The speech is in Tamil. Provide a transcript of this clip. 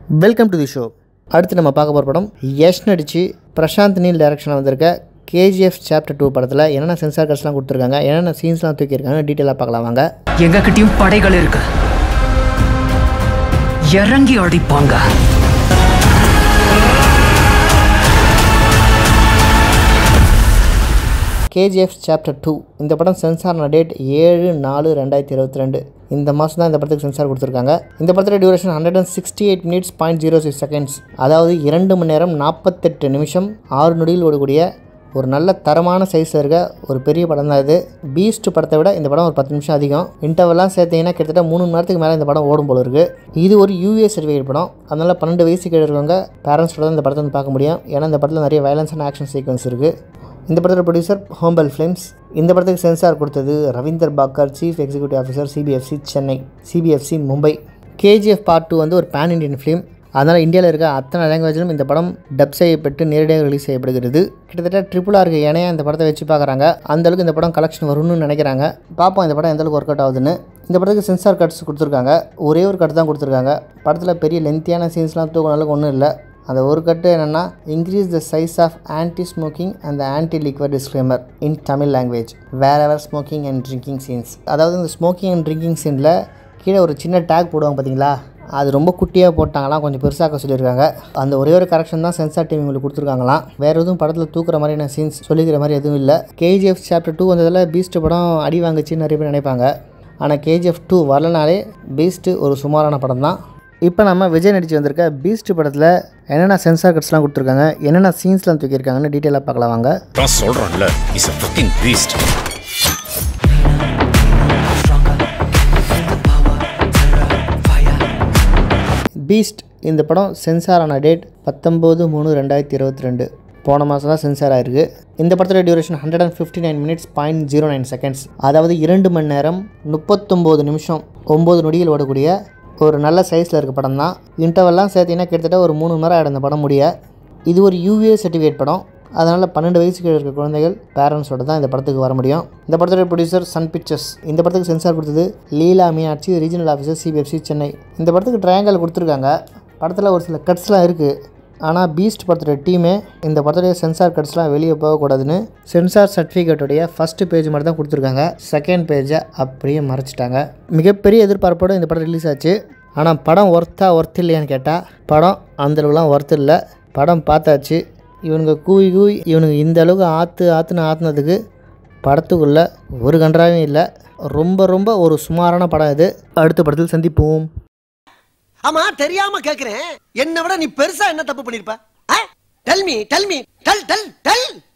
வெல்கம் டு தி ஷோ அடுத்து நம்ம பார்க்க போகிற படம் யஷ் நடித்து பிரசாந்த் நீல் டைரக்ஷனில் வந்திருக்க கேஜிஎஃப் சாப்டர் டூ படத்தில் என்னென்ன சென்சார் கட்ஸ்லாம் கொடுத்துருக்காங்க என்னென்ன சீன்ஸ்லாம் தூக்கியிருக்காங்க டீட்டெயிலாக பார்க்கலாம் வாங்க எங்ககிட்டயும் படைகள் இருக்கு இறங்கி அடிப்பாங்க கேஜிஎஃப் சாப்டர் டூ இந்த படம் சென்சார் டேட் ஏழு நாலு ரெண்டாயிரத்தி இருபத்தி ரெண்டு இந்த மாதம் தான் இந்த படத்துக்கு சென்சார் கொடுத்துருக்காங்க இந்த படத்தோட duration hundred and sixty eight minutes point zero six seconds அதாவது இரண்டு மணி நேரம் நாற்பத்தெட்டு நிமிஷம் ஆறு நொடியில் ஓடக்கூடிய ஒரு நல்ல தரமான சைஸ் இருக்க ஒரு பெரிய படம் தான் இது பீஸ்ட் படத்தை விட இந்த படம் ஒரு பத்து நிமிஷம் அதிகம் இன்டர்வெல்லாம் சேர்த்தீங்கன்னா கிட்டத்தட்ட மூணு மணி நேரத்துக்கு மேலே இந்த படம் ஓடும் போல இருக்கு இது ஒரு யூஏ சர்டிஃபிகேட் படம் அதனால பன்னெண்டு வயசு கீழே இருக்கவங்க பேரண்ட்ஸோட தான் இந்த படத்தை வந்து பார்க்க முடியும் ஏன்னா இந்த படத்தில் நிறைய வயலன்ஸ் அண்ட் ஆக்ஷன் சீக்வன்ஸ் இருக்குது இந்த படத்தோட ப்ரொடியூசர் ஹோம்பல் ஃபிலிம்ஸ் இந்த படத்துக்கு சென்சார் கொடுத்தது Ravinder Bhakar chief executive officer CBFC Chennai CBFC Mumbai KGF part two வந்து ஒரு பேன் இண்டியன் ஃபிலிம் அதனால் இந்தியாவில் இருக்க அத்தனை லாங்குவேஜிலும் இந்த படம் டப் செய்யப்பட்டு நேரடியாக ரிலீஸ் செய்யப்படுகிறது கிட்டத்தட்ட ட்ரிபிள் ஆருக்கு இணையாக இந்த படத்தை வச்சு பார்க்குறாங்க அந்தளவுக்கு இந்த படம் கலெக்ஷன் வரும்னு நினைக்கிறாங்க பார்ப்போம் இந்த படம் எந்தளவுக்கு ஒர்க் அவுட் ஆகுதுன்னு இந்த படத்துக்கு சென்சார் கட்ஸ் கொடுத்துருக்காங்க ஒரே ஒரு கட் தான் கொடுத்துருக்காங்க படத்தில் பெரிய லென்த்தியான சீன்ஸ்லாம் தூக்கின அளவுக்கு ஒன்றும் இல்லை அந்த ஒரு கட்டு என்னென்னா increase the size of anti smoking and anti liquid disclaimer in Tamil language wherever smoking and drinking scenes அதாவது இந்த ஸ்மோக்கிங் அண்ட் ட்ரிங்கிங் சீனில் கீழே ஒரு சின்ன டேக் போடுவாங்க பார்த்தீங்களா அது ரொம்ப குட்டியாக போட்டாங்களாம் கொஞ்சம் பெருசாக்க சொல்லியிருக்காங்க அந்த ஒரே ஒரு கரெக்ஷன் தான் சென்சார் டிவி உங்களுக்கு கொடுத்துருக்காங்களாம் வேறு எதுவும் படத்தில் தூக்குற மாதிரியான சீன்ஸ் சொல்லிக்கிற மாதிரி எதுவும் இல்லை கேஜிஎஃப் சாப்டர் டூ வந்ததில் பீஸ்ட் படம் அடி வாங்குச்சுன்னு நிறைய பேர் நினைப்பாங்க ஆனால் கேஜிஎஃப் டூ வரலனாலே பீஸ்ட்டு ஒரு சுமாரான படம் தான் இப்போ நம்ம விஜய் நடிச்சு வந்திருக்க பீஸ்ட் படத்தில் என்னென்ன சென்சார் கட்ஸ்லாம் கொடுத்துருக்காங்க என்னென்ன சீன்ஸ்லாம் தூக்கியிருக்காங்கன்னு டீட்டெயிலாக பார்க்கலாம் வாங்க நான் சொல்றேன்ல is a fucking beast Beast இந்த படம் சென்சார் ஆன டேட் பத்தொம்போது மூணு ரெண்டாயிரத்தி இருபத்தி ரெண்டு போன மாதம் தான் சென்சார் ஆயிருக்கு இந்த படத்தோட duration hundred and fifty nine minutes point zero nine seconds அதாவது இரண்டு மணி நேரம் முப்பத்தொம்போது நிமிஷம் ஒம்பது நொடியில் ஓடக்கூடிய ஒரு நல்ல சைஸில் இருக்க படம் தான் இன்டர்வெல்லாம் சேர்த்தீங்கன்னா கிட்டத்தட்ட ஒரு மூணு மணி நேரம் ஆகிடும் இந்த படம் முடிய இது ஒரு யூஏ சர்டிஃபிகேட் படம் அதனால் பன்னெண்டு வயசுக்கு இருக்க குழந்தைகள் பேரண்ட்ஸோட தான் இந்த படத்துக்கு வர முடியும் இந்த படத்தோட ப்ரொடியூசர் சன் பிக்சர்ஸ் இந்த படத்துக்கு சென்சார் கொடுத்தது Leela Meenakshi regional officer CBFC Chennai இந்த படத்துக்கு ட்ரையாங்கல் கொடுத்துருக்காங்க படத்தில் ஒரு சில கட்ஸ்லாம் இருக்குது ஆனால் பீஸ்ட் படத்தோட டீமே இந்த படத்துடைய சென்சார் கட்ஸ்லாம் வெளியே போகக்கூடாதுன்னு சென்சார் சர்டிஃபிகேட்டுடைய ஃபஸ்ட்டு பேஜ் மட்டும் தான் கொடுத்துருக்காங்க செகண்ட் பேஜை அப்படியே மறைச்சிட்டாங்க மிகப்பெரிய எதிர்பார்ப்போடு இந்த படம் ரிலீஸ் ஆச்சு ஆனால் படம் ஒர்த்தா ஒர்த் இல்லையான்னு கேட்டால் படம் அந்தளவுலாம் ஒர்த் இல்லை படம் பார்த்தாச்சு இவனுங்க கூவி கூவி இவனுங்க இந்த அளவுக்கு ஆற்று ஆற்றுன்னு ஆற்றுனதுக்கு படத்துக்குள்ளே ஒரு கன்றாவும் இல்லை ரொம்ப ரொம்ப ஒரு சுமாரான படம் இது அடுத்த படத்தில் சந்திப்போம் ஆமா தெரியாம கேக்குறேன் என்னை விட நீ பெருசா என்ன தப்பு பண்ணிருப்ப tell me tell me tell tell del